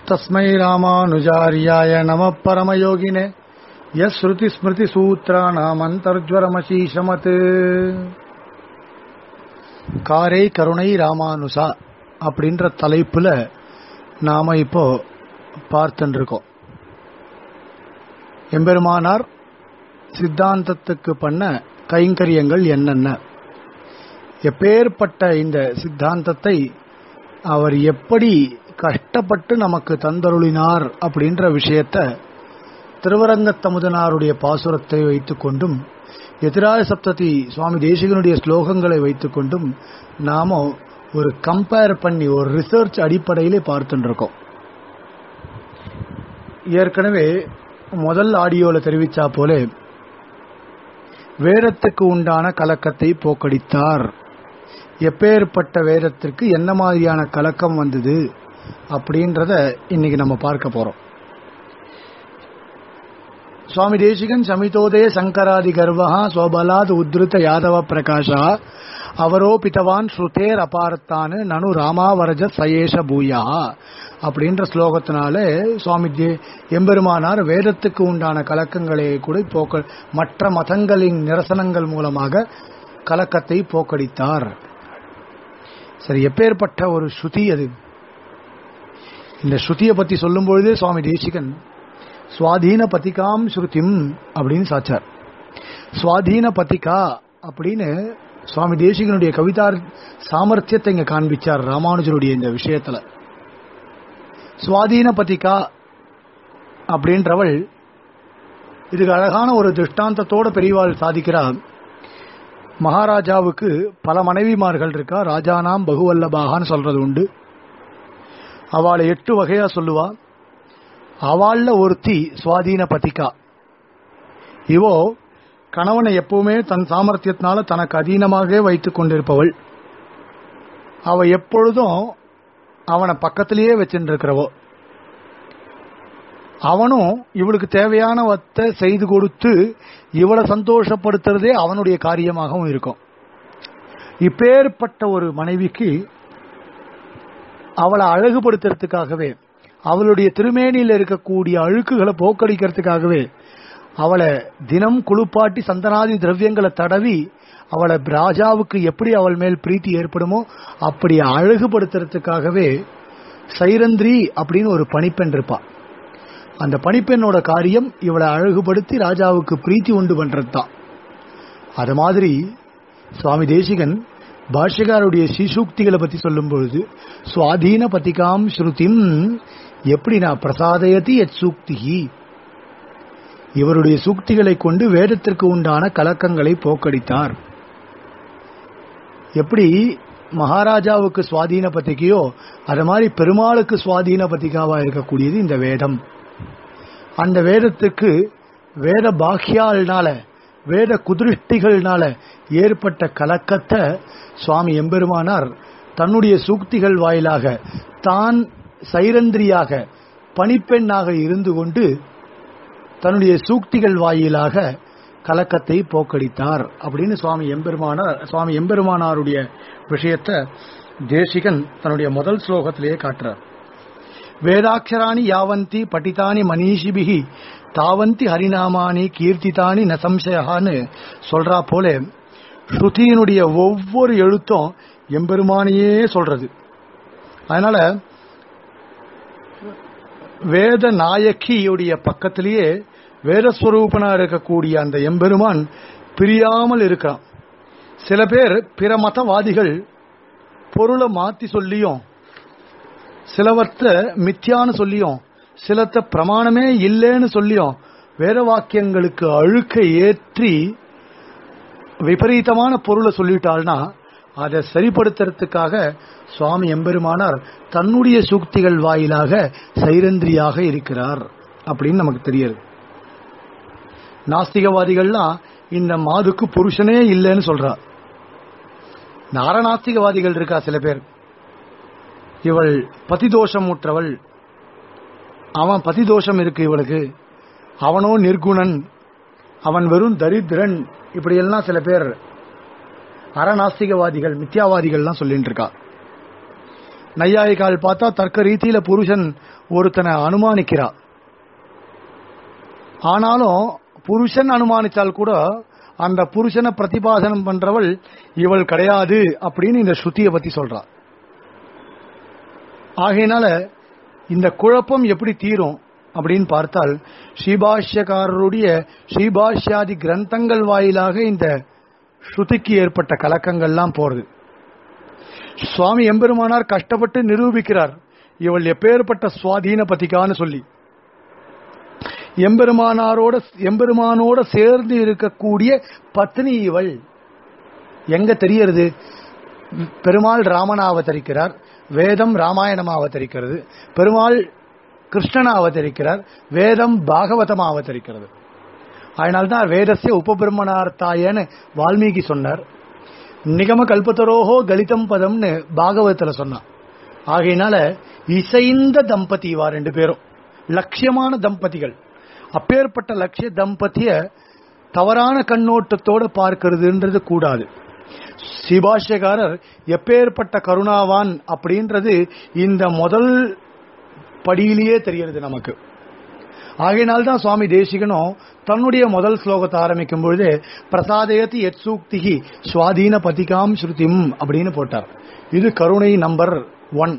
तस्मै रामानुजार्याय नमः परमयोगिने यस्रुतिस्मृतिसूत्राणामन्तर्ज्वरमशीशमत् காரை கருணை ராமானுசா அப்படின்ற தலைப்புல நாம இப்போ பார்த்துட்டு இருக்கோம் எம்பெருமானார் சித்தாந்தத்துக்கு பண்ண கைங்கரியங்கள் என்னென்ன எப்பேற்பட்ட இந்த சித்தாந்தத்தை அவர் எப்படி கஷ்டப்பட்டு நமக்கு தந்தருளினார் அப்படின்ற விஷயத்த திருவரங்கத்தமுதனாருடைய பாசுரத்தை வைத்துக்கொண்டும் எதிராய சப்ததி சுவாமி தேசிகனுடைய ஸ்லோகங்களை வைத்துக்கொண்டும் நாம ஒரு கம்பேர் பண்ணி ஒரு ரிசர்ச் அடிப்படையிலே பார்த்துட்டு இருக்கோம் ஏற்கனவே முதல் ஆடியோல தெரிவிச்சா போல வேதத்துக்கு உண்டான கலக்கத்தை போக்கடித்தார் எப்பேற்பட்ட வேதத்திற்கு என்ன மாதிரியான கலக்கம் வந்தது அப்படின்றத இன்னைக்கு நம்ம பார்க்க போறோம் சுவாமி தேசிகன் சமிதோதய சங்கராதி கர்வா ஸ்வபலாத் உத்ருத யாதவ பிரகாஷா அவரோபித்தவான் ஸ்ருதேர் அபாரத்தானு நனு ராமாவரஜ சயேஷ பூயா அப்படின்ற ஸ்லோகத்தினால சுவாமி தே- எம்பெருமானார் வேதத்துக்கு உண்டான கலக்கங்களை கூட போக்க மற்ற மதங்களின் நிரசனங்கள் மூலமாக கலக்கத்தை போக்கடித்தார் சரி எப்பேற்பட்ட ஒரு ஸ்ருதி அது இந்த ஸ்ருதியை பத்தி சொல்லும் பொழுதே சுவாமி தேசிகன் சுவாதீன பதிகாம் ஸ்ருதிம் அப்படின்னு சாச்சார் சுவாதீன பதிகா அப்படின்னு சுவாமி தேசிகனுடைய கவிதா சாமர்த்தியத்தை இங்க காண்பிச்சார் ராமானுஜருடைய இந்த விஷயத்துல சுவாதீன பதிகா அப்படின்றவள் இதுக்கு அழகான ஒரு திருஷ்டாந்தத்தோட பெரியவாள் சாதிக்கிறார் மகாராஜாவுக்கு பல மனைவிமார்கள் இருக்கா ராஜானாம் பகுவல்லபாகான்னு சொல்றது உண்டு அவளை எட்டு வகையா சொல்லுவா அவள்ல ஒருத்தி சுவாதீன பதிகா இவோ கணவனை எப்பவுமே தன் சாமர்த்தியத்தினால தனக்கு அதீனமாகவே வைத்துக் கொண்டிருப்பவள் அவ எப்பொழுதும் அவனை பக்கத்திலேயே வச்சுட்டு இருக்கிறவோ அவனும் இவளுக்கு தேவையானவத்தை செய்து கொடுத்து இவளை சந்தோஷப்படுத்துறதே அவனுடைய காரியமாகவும் இருக்கும் இப்பேற்பட்ட ஒரு மனைவிக்கு அவளை அழகுபடுத்துறதுக்காகவே அவளுடைய திருமேனியில் இருக்கக்கூடிய அழுக்குகளை போக்கடிக்கிறதுக்காகவே அவளை தினம் குளிப்பாட்டி சந்தனாதி திரவியங்களை தடவி அவளை ராஜாவுக்கு எப்படி அவள் மேல் பிரீத்தி ஏற்படுமோ அப்படி அழகுபடுத்துறதுக்காகவே சைரந்திரி அப்படின்னு ஒரு பணிப்பெண் இருப்பா அந்த பணிப்பெண்ணோட காரியம் இவளை அழகுபடுத்தி ராஜாவுக்கு பிரீத்தி உண்டு பண்றது தான் அது மாதிரி சுவாமி தேசிகன் பாஷ்யகாருடைய ஸ்ரீசூக்திகளை பத்தி சொல்லும் பொழுது சுவாதீன பதிகாம் ஸ்ருதிம் எப்படி நான் பிரசாதயதி எத் சூக்திகி இவருடைய சூக்திகளை கொண்டு வேதத்திற்கு உண்டான கலக்கங்களை போக்கடித்தார் எப்படி மகாராஜாவுக்கு சுவாதீன பத்திகையோ அது மாதிரி பெருமாளுக்கு சுவாதீன பத்திகாவா இருக்கக்கூடியது இந்த வேதம் அந்த வேதத்துக்கு வேத பாக்கியால்னால வேத குதிருஷ்டிகள்னால ஏற்பட்ட கலக்கத்தை சுவாமி எம்பெருமானார் தன்னுடைய சூக்திகள் வாயிலாக தான் சைரந்திரியாக பணிப்பெண்ணாக இருந்து கொண்டு தன்னுடைய சூக்திகள் வாயிலாக கலக்கத்தை போக்கடித்தார் அப்படின்னு சுவாமி எம்பெருமானார் சுவாமி எம்பெருமானாருடைய விஷயத்தை தேசிகன் தன்னுடைய முதல் ஸ்லோகத்திலேயே காட்டுறார் வேதாட்சராணி யாவந்தி படித்தானி மனிஷிபிகி தாவந்தி ஹரிநாமானி கீர்த்தித்தானி ந சம்சயான்னு சொல்றா போல ஸ்ருதியினுடைய ஒவ்வொரு எழுத்தும் எம்பெருமானையே சொல்றது அதனால வேத நாயகியுடைய பக்கத்திலேயே வேதஸ்வரூபனா இருக்கக்கூடிய அந்த எம்பெருமான் பிரியாமல் இருக்கிறான் சில பேர் பிற மதவாதிகள் பொருளை மாத்தி சொல்லியும் சிலவற்ற மித்தியான்னு சொல்லியும் சிலத்த பிரமாணமே இல்லைன்னு சொல்லியும் வேத வாக்கியங்களுக்கு அழுக்கை ஏற்றி விபரீதமான பொருளை சொல்லிட்டாள்னா அதை சரிப்படுத்துறதுக்காக சுவாமி எம்பெருமானார் தன்னுடைய சூக்திகள் வாயிலாக சைரந்திரியாக இருக்கிறார் அப்படின்னு நமக்கு தெரியுது நாஸ்திகவாதிகள்லாம் இந்த மாதுக்கு புருஷனே இல்லைன்னு சொல்றா நாரநாஸ்திகவாதிகள் இருக்கா சில பேர் இவள் பதிதோஷம் உற்றவள் அவன் பதிதோஷம் இருக்கு இவளுக்கு அவனோ நிர்குணன் அவன் வெறும் தரித்திரன் இப்படியெல்லாம் சில பேர் அறநாஸ்திகவாதிகள் மித்யாவாதிகள்லாம் சொல்லிட்டு இருக்கா நையாயிக்கால் பார்த்தா தர்க்க ரீதியில புருஷன் ஒருத்தனை அனுமானிக்கிறா ஆனாலும் புருஷன் அனுமானித்தால் கூட அந்த புருஷனை பிரதிபாதனம் பண்றவள் இவள் கிடையாது அப்படின்னு இந்த ஸ்ருதியை பத்தி சொல்றா ஆகையினால இந்த குழப்பம் எப்படி தீரும் அப்படின்னு பார்த்தால் ஸ்ரீபாஷ்யக்காரருடைய ஸ்ரீபாஷ்யாதி கிரந்தங்கள் வாயிலாக இந்த ஸ்ருதிக்கு ஏற்பட்ட கலக்கங்கள்லாம் போறது சுவாமி எம்பெருமானார் கஷ்டப்பட்டு நிரூபிக்கிறார் இவள் எப்பேற்பட்ட சுவாதீன பதிக்கான்னு சொல்லி எம்பெருமானாரோட எம்பெருமானோட சேர்ந்து இருக்கக்கூடிய பத்னி இவள் எங்க தெரியறது பெருமாள் ராமனா அவதரிக்கிறார் வேதம் ராமாயணமா அவதரிக்கிறது பெருமாள் கிருஷ்ணனா அவதரிக்கிறார் வேதம் பாகவதமா அவதரிக்கிறது அதனால்தான் வேதசிய உபபிரமணார்த்தாயன்னு வால்மீகி சொன்னார் நிகம கல்பத்தரோகோ கலிதம் பதம்னு பாகவதத்துல சொன்னான் ஆகையினால இசைந்த தம்பதி இவா ரெண்டு பேரும் லட்சியமான தம்பதிகள் அப்பேற்பட்ட லட்சிய தம்பதிய தவறான கண்ணோட்டத்தோட பார்க்கிறதுன்றது கூடாது சிபாஷ்யகாரர் எப்பேற்பட்ட கருணாவான் அப்படின்றது இந்த முதல் படியிலேயே தெரிகிறது நமக்கு ஆகையினால்தான் சுவாமி தேசிகனும் தன்னுடைய முதல் ஸ்லோகத்தை ஆரம்பிக்கும் பொழுது பிரசாதயத்தி எத் சூக்திகி சுவாதீன பதிகாம் ஸ்ருதிம் அப்படின்னு போட்டார் இது கருணை நம்பர் ஒன்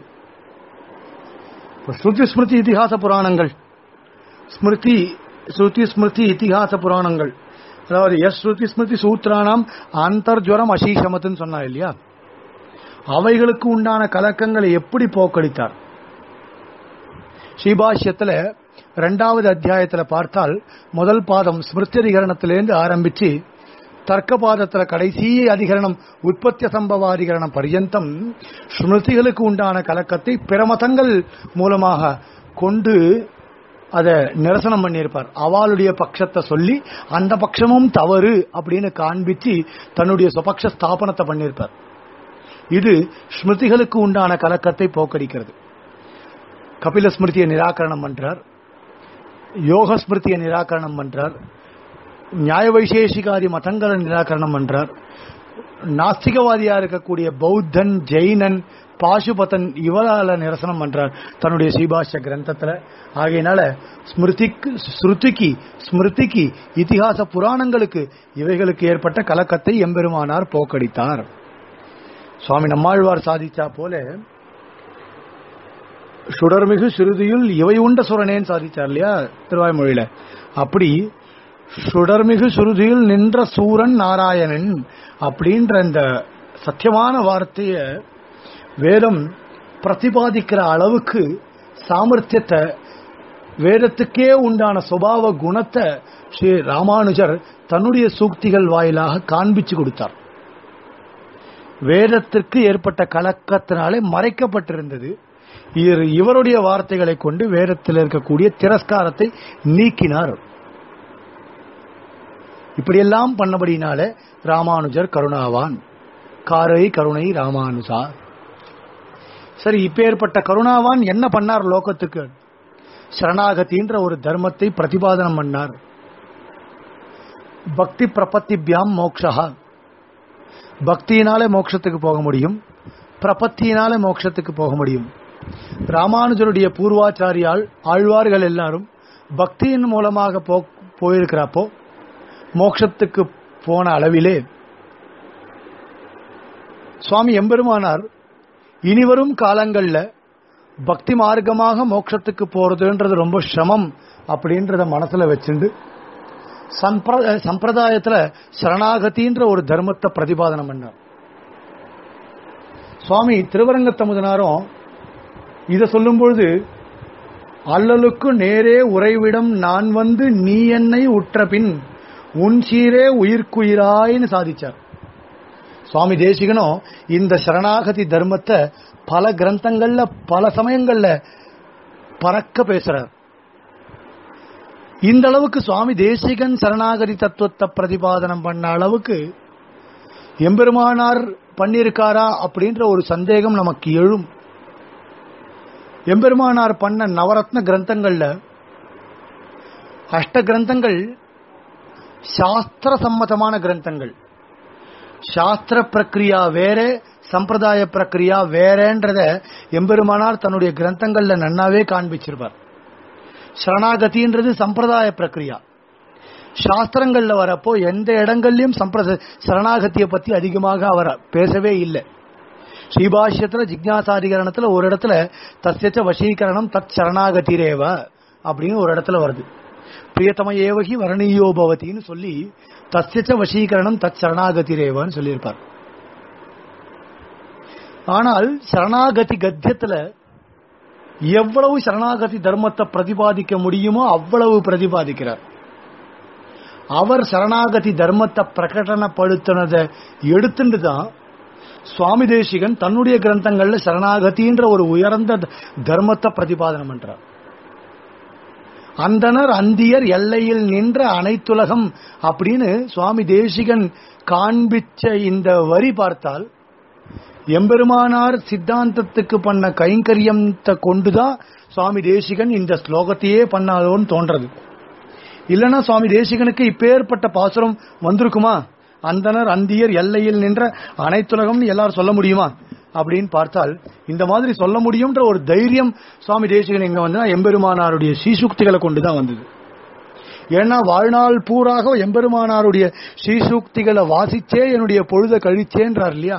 ஸ்ருதி ஸ்மிருதி இதிகாச புராணங்கள் ஸ்மிருதி ஸ்ருதி ஸ்மிருதி இதிகாச புராணங்கள் அதாவது எஸ் ஸ்ருதி ஸ்மிருதி சூத்திரானாம் அந்தர்ஜுவரம் அசீஷமத்துன்னு சொன்னா இல்லையா அவைகளுக்கு உண்டான கலக்கங்களை எப்படி போக்கடித்தார் ஸ்ரீபாஷ்யத்துல ரெண்டாவது அத்தியாயத்துல பார்த்தால் முதல் பாதம் ஸ்மிருதி அதிகரணத்திலேருந்து ஆரம்பிச்சு தர்க்க பாதத்துல கடைசி அதிகரணம் உற்பத்திய சம்பவாதிகரணம் பர்யந்தம் ஸ்மிருதிகளுக்கு உண்டான கலக்கத்தை பிரமதங்கள் மூலமாக கொண்டு அதை நிரசனம் பண்ணியிருப்பார் அவளுடைய பட்சத்தை சொல்லி அந்த பட்சமும் தவறு அப்படின்னு காண்பிச்சு தன்னுடைய சுபக்ஷ ஸ்தாபனத்தை பண்ணியிருப்பார் இது ஸ்மிருதிகளுக்கு உண்டான கலக்கத்தை போக்கடிக்கிறது கபில ஸ்மிருதியை நிராகரணம் பண்றார் யோக ஸ்மிருதியை நிராகரணம் பண்றார் நியாய வைசேஷிகாதி மதங்களை நிராகரணம் பண்றார் நாஸ்திகவாதியா இருக்கக்கூடிய பௌத்தன் ஜெயினன் பாசுபதன் இவரால நிரசனம் பண்றார் தன்னுடைய ஸ்ரீபாஷ்ய கிரந்தத்துல ஆகையினால ஸ்மிருதிக்கு ஸ்ருதிக்கு ஸ்மிருதிக்கு இதிகாச புராணங்களுக்கு இவைகளுக்கு ஏற்பட்ட கலக்கத்தை எம்பெருமானார் போக்கடித்தார் சுவாமி நம்மாழ்வார் சாதிச்சா போல சுடர்மிகு சிறுதியுள் இவை உண்ட சுரனேன்னு சாதிச்சார் இல்லையா திருவாய்மொழியில அப்படி சுடர்மிகு சுருதியில் நின்ற சூரன் நாராயணன் அப்படின்ற இந்த சத்தியமான வார்த்தைய வேதம் பிரதிபாதிக்கிற அளவுக்கு சாமர்த்தியத்தை வேதத்துக்கே உண்டான சுபாவ குணத்தை ஸ்ரீ ராமானுஜர் தன்னுடைய சூக்திகள் வாயிலாக காண்பிச்சு கொடுத்தார் வேதத்திற்கு ஏற்பட்ட கலக்கத்தினாலே மறைக்கப்பட்டிருந்தது இவர் இவருடைய வார்த்தைகளை கொண்டு வேதத்தில் இருக்கக்கூடிய திரஸ்காரத்தை நீக்கினார் இப்படியெல்லாம் பண்ணபடினால ராமானுஜர் கருணாவான் காரை கருணை ராமானுஜா சரி இப்பேற்பட்ட கருணாவான் என்ன பண்ணார் லோகத்துக்கு சரணாகதின்ற ஒரு தர்மத்தை பிரதிபாதனம் பண்ணார் பக்தி பிரபத்திபியாம் மோக்ஷா பக்தியினாலே மோட்சத்துக்கு போக முடியும் பிரபத்தியினாலே மோட்சத்துக்கு போக முடியும் ராமானுஜருடைய பூர்வாச்சாரியால் ஆழ்வார்கள் எல்லாரும் பக்தியின் மூலமாக போ போயிருக்கிறப்போ மோட்சத்துக்கு போன அளவிலே சுவாமி எம்பெருமானார் இனிவரும் காலங்கள்ல பக்தி மார்க்கமாக மோட்சத்துக்கு போறதுன்றது ரொம்ப சிரமம் அப்படின்றத மனசுல வச்சுண்டு சம்பிர- சம்பிரதாயத்துல சரணாகதின்ற ஒரு தர்மத்தை பிரதிபாதனம் பண்ணார் சுவாமி திருவரங்கத்தமுதனாரும் இதை சொல்லும் பொழுது அல்லலுக்கு நேரே உறைவிடம் நான் வந்து நீ என்னை உற்ற பின் உன் சீரே உயிர்க்குயிராயின்னு சாதிச்சார் சுவாமி தேசிகனும் இந்த சரணாகதி தர்மத்தை பல கிரந்தங்கள்ல பல சமயங்கள்ல பறக்க பேசுறார் இந்த அளவுக்கு சுவாமி தேசிகன் சரணாகதி தத்துவத்தை பிரதிபாதனம் பண்ண அளவுக்கு எம்பெருமானார் பண்ணியிருக்காரா அப்படின்ற ஒரு சந்தேகம் நமக்கு எழும் எம்பெருமானார் பண்ண நவரத்ன கிரந்தங்கள்ல அஷ்ட கிரந்தங்கள் சாஸ்திர சம்மதமான கிரந்தங்கள் சாஸ்திர பிரக்ரியா வேற சம்பிரதாய பிரக்ரியா வேறன்றத எம்பெருமானார் தன்னுடைய கிரந்தங்கள்ல நன்னாவே காண்பிச்சிருப்பார் சரணாகதின்றது சம்பிரதாய பிரக்ரியா சாஸ்திரங்கள்ல வரப்போ எந்த இடங்கள்லயும் சம்பிரத சரணாகதியை பத்தி அதிகமாக அவர் பேசவே இல்லை ஸ்ரீபாஷ்யத்துல ஜிக்ஞாசாதிகரணத்துல ஒரு இடத்துல தஸ்யச்ச வசீகரணம் தத் சரணாகதிரேவ அப்படின்னு ஒரு இடத்துல வருது பிரியத்தம ஏவகி வரணீயோ பவதின்னு சொல்லி தஸ்யச்ச வசீகரணம் தத் சரணாகதிரேவன்னு சொல்லியிருப்பார் ஆனால் சரணாகதி கத்தியத்துல எவ்வளவு சரணாகதி தர்மத்தை பிரதிபாதிக்க முடியுமோ அவ்வளவு பிரதிபாதிக்கிறார் அவர் சரணாகதி தர்மத்தை பிரகடனப்படுத்தினதை எடுத்துட்டு தான் சுவாமி தேசிகன் தன்னுடைய கிரந்தங்கள்ல சரணாகதின்ற ஒரு உயர்ந்த தர்மத்தை பிரதிபாதனம் பண்றார் அந்தனர் அந்தியர் எல்லையில் நின்ற அனைத்துலகம் அப்படின்னு சுவாமி தேசிகன் காண்பிச்ச இந்த வரி பார்த்தால் எம்பெருமானார் சித்தாந்தத்துக்கு பண்ண கைங்கரியத்தை கொண்டுதான் சுவாமி தேசிகன் இந்த ஸ்லோகத்தையே பண்ணாதோன்னு தோன்றது இல்லைன்னா சுவாமி தேசிகனுக்கு இப்பேற்பட்ட பாசுரம் வந்திருக்குமா அந்தனர் அந்தியர் எல்லையில் நின்ற அனைத்துலகம்னு எல்லாரும் சொல்ல முடியுமா அப்படின்னு பார்த்தால் இந்த மாதிரி சொல்ல முடியும்ன்ற ஒரு தைரியம் சுவாமி தேசிகன் எங்க வந்து எம்பெருமானாருடைய சீசுக்திகளை கொண்டுதான் வந்தது ஏன்னா வாழ்நாள் பூராக எம்பெருமானாருடைய ஸ்ரீசூக்திகளை வாசிச்சே என்னுடைய பொழுத கழிச்சேன்றார் இல்லையா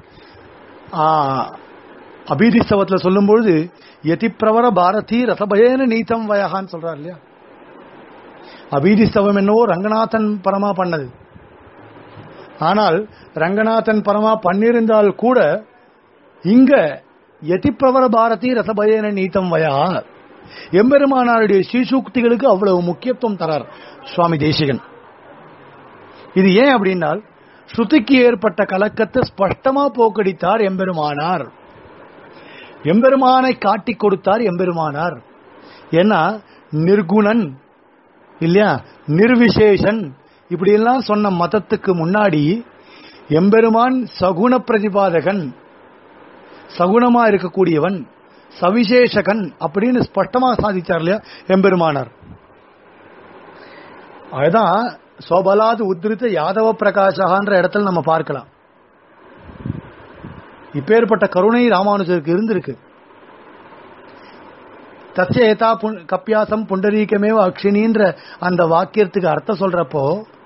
அபீதிஸ்தவத்துல சொல்லும் பொழுது யதிப்பிரவர பாரதி ரசபயேன நீத்தம் வயகான்னு சொல்றார் இல்லையா அபீதிஸ்தவம் என்னவோ ரங்கநாதன் பரமா பண்ணது ஆனால் ரங்கநாதன் பரமா பண்ணிருந்தால் கூட இங்க யதிப்பிரவர பாரதி ரசபயேன நீத்தம் வயா எம்பெருமானாருடைய ஸ்ரீசூக்திகளுக்கு அவ்வளவு முக்கியத்துவம் தரார் சுவாமி தேசிகன் இது ஏன் அப்படின்னால் ஸ்ருதிக்கு ஏற்பட்ட கலக்கத்தை ஸ்பஷ்டமா போக்கடித்தார் எம்பெருமானார் எம்பெருமானை காட்டிக் கொடுத்தார் எம்பெருமானார் ஏன்னா நிர்குணன் இல்லையா நிர்விசேஷன் இப்படி எல்லாம் சொன்ன மதத்துக்கு முன்னாடி எம்பெருமான் சகுண பிரதிபாதகன் சகுணமா இருக்கக்கூடியவன் சவிசேஷகன் அப்படின்னு ஸ்பஷ்டமா சாதிச்சார் இல்லையா எம்பெருமானார் அதுதான் சோபலாது உத்ரித்த யாதவ பிரகாஷான்ற இடத்துல நம்ம பார்க்கலாம் இப்பேற்பட்ட கருணை ராமானுஜருக்கு இருந்திருக்கு தச்ச ஏதா கப்பியாசம் புண்டரீகமேவ அக்ஷினின்ற அந்த வாக்கியத்துக்கு அர்த்தம் சொல்றப்போ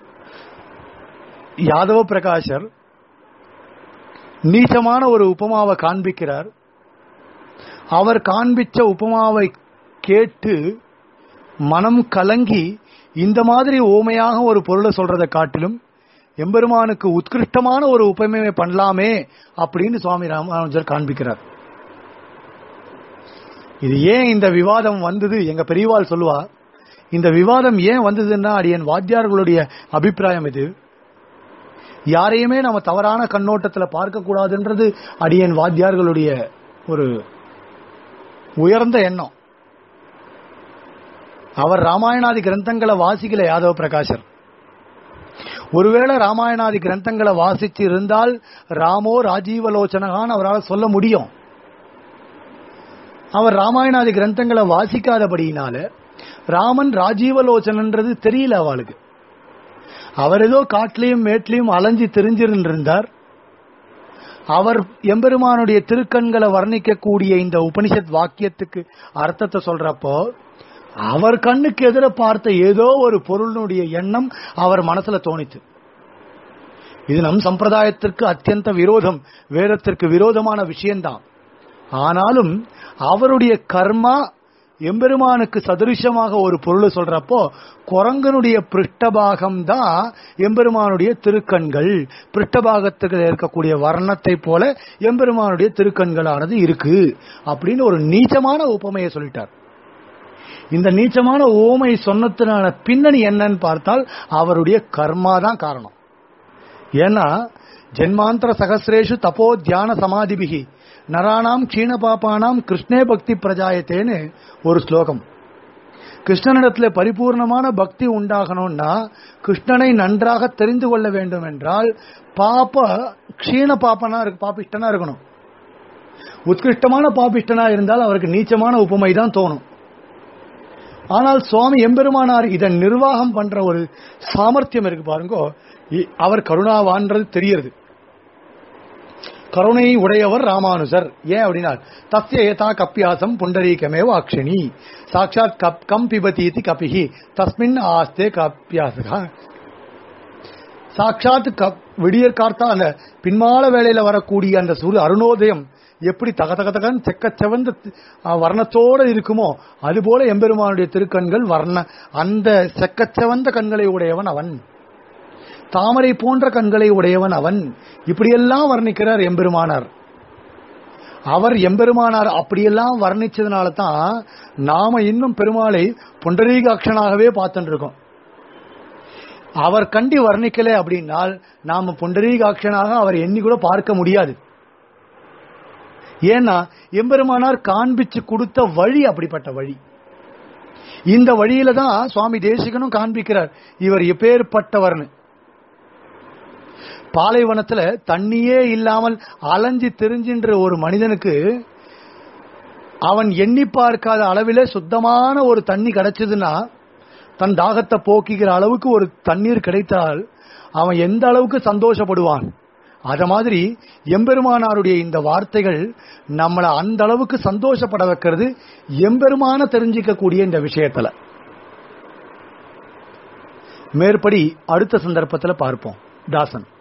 யாதவ பிரகாஷர் நீச்சமான ஒரு உபமாவை காண்பிக்கிறார் அவர் காண்பிச்ச உபமாவை கேட்டு மனம் கலங்கி இந்த மாதிரி ஓமையாக ஒரு பொருளை சொல்றதை காட்டிலும் எம்பெருமானுக்கு உத்கிருஷ்டமான ஒரு உபமையை பண்ணலாமே அப்படின்னு சுவாமி ராமானுஜர் காண்பிக்கிறார் இது ஏன் இந்த விவாதம் வந்தது எங்க பெரியவாள் சொல்லுவா இந்த விவாதம் ஏன் வந்ததுன்னா அடியன் வாத்தியார்களுடைய அபிப்பிராயம் இது யாரையுமே நம்ம தவறான கண்ணோட்டத்துல பார்க்க கூடாதுன்றது அடியன் வாத்தியார்களுடைய ஒரு உயர்ந்த எண்ணம் அவர் ராமாயணாதி கிரந்தங்களை வாசிக்கல யாதவ பிரகாஷர் ஒருவேளை ராமாயணாதி கிரந்தங்களை வாசிச்சு இருந்தால் ராமோ ராஜீவலோச்சனகான்னு அவரால் சொல்ல முடியும் அவர் ராமாயணாதி கிரந்தங்களை வாசிக்காதபடியினால ராமன் ராஜீவலோச்சனன்றது தெரியல அவளுக்கு அவர் ஏதோ காட்டிலையும் மேட்லையும் அலைஞ்சு தெரிஞ்சிருந்திருந்தார் அவர் எம்பெருமானுடைய திருக்கண்களை வர்ணிக்கக்கூடிய இந்த உபனிஷத் வாக்கியத்துக்கு அர்த்தத்தை சொல்றப்போ அவர் கண்ணுக்கு எதிர பார்த்த ஏதோ ஒரு பொருளினுடைய எண்ணம் அவர் மனசுல தோணித்து இது நம் சம்பிரதாயத்திற்கு அத்தியந்த விரோதம் வேதத்திற்கு விரோதமான விஷயம்தான் ஆனாலும் அவருடைய கர்மா எம்பெருமானுக்கு சதுரிஷமாக ஒரு பொருளை சொல்றப்போ குரங்கனுடைய பிருஷ்டபாகம் தான் எம்பெருமானுடைய திருக்கண்கள் பிருஷ்டபாகத்துக்கு இருக்கக்கூடிய வர்ணத்தை போல எம்பெருமானுடைய திருக்கண்களானது இருக்கு அப்படின்னு ஒரு நீச்சமான உபமையை சொல்லிட்டார் இந்த நீச்சமான ஓமை சொன்னதுனால பின்னணி என்னன்னு பார்த்தால் அவருடைய கர்மா தான் காரணம் ஏன்னா ஜென்மாந்திர சகசிரேஷு தப்போ தியான சமாதிபிகி நராணாம் க்ஷீண பாப்பானாம் கிருஷ்ணே பக்தி பிரஜாயத்தேன்னு ஒரு ஸ்லோகம் கிருஷ்ணனிடத்துல பரிபூர்ணமான பக்தி உண்டாகணும்னா கிருஷ்ணனை நன்றாக தெரிந்து கொள்ள வேண்டும் என்றால் பாப்ப க்ஷீண பாப்பனா இருக்கு பாப்பிஷ்டனா இருக்கணும் உத்கிருஷ்டமான பாப்பிஷ்டனா இருந்தால் அவருக்கு நீச்சமான உபமை தான் தோணும் ஆனால் சுவாமி எம்பெருமானார் இதன் நிர்வாகம் பண்ற ஒரு சாமர்த்தியம் இருக்கு பாருங்க அவர் கருணாவான்றது தெரியறது கருணை உடையவர் ராமானுஜர் ஏன் அப்படின்னா தஸ்ய ஏதா கப்பியாசம் புண்டரீகமேவ அக்ஷினி சாட்சாத் கப் கம் பிபதீதி கபிஹி தஸ்மின் ஆஸ்தே கப்பியாசகா சாட்சாத் கப் விடியற் கார்த்தா அந்த பின்மால வேளையில வரக்கூடிய அந்த சூரிய அருணோதயம் எப்படி தக தக தகன்னு செக்கச்செவந்த அஹ், வர்ணத்தோட இருக்குமோ அதுபோல எம்பெருமானுடைய திருக்கண்கள் வர்ண அந்த செக்கச்செவந்த கண்களை உடையவன் அவன் தாமரை போன்ற கண்களை உடையவன் அவன் இப்படியெல்லாம் வர்ணிக்கிறார் எம்பெருமானார் அவர் எம்பெருமானார் அப்படியெல்லாம் வர்ணிச்சதுனால தான் நாம இன்னும் பெருமாளை புண்டரீகாட்சனாகவே பார்த்துட்டு இருக்கோம் அவர் கண்டி வர்ணிக்கல அப்படின்னால் நாம புண்டரீகாட்சனாக அவர் எண்ணி கூட பார்க்க முடியாது ஏன்னா எம்பெருமானார் காண்பிச்சு கொடுத்த வழி அப்படிப்பட்ட வழி இந்த வழியில தான் சுவாமி தேசிகனும் காண்பிக்கிறார் இவர் எப்பேற்பட்டவர்னு பாலைவனத்துல தண்ணியே இல்லாமல் அலைஞ்சு திரிஞ்சின்ற ஒரு மனிதனுக்கு அவன் எண்ணி பார்க்காத அளவிலே சுத்தமான ஒரு தண்ணி கிடைச்சதுன்னா தன் தாகத்தை போக்கிக்கிற அளவுக்கு ஒரு தண்ணீர் கிடைத்தால் அவன் எந்த அளவுக்கு சந்தோஷப்படுவான் அத மாதிரி எம்பெருமானாருடைய இந்த வார்த்தைகள் நம்மளை அந்த அளவுக்கு சந்தோஷப்பட வைக்கிறது எம்பெருமான தெரிஞ்சிக்க கூடிய இந்த விஷயத்துல மேற்படி அடுத்த சந்தர்ப்பத்துல பார்ப்போம் தாசன்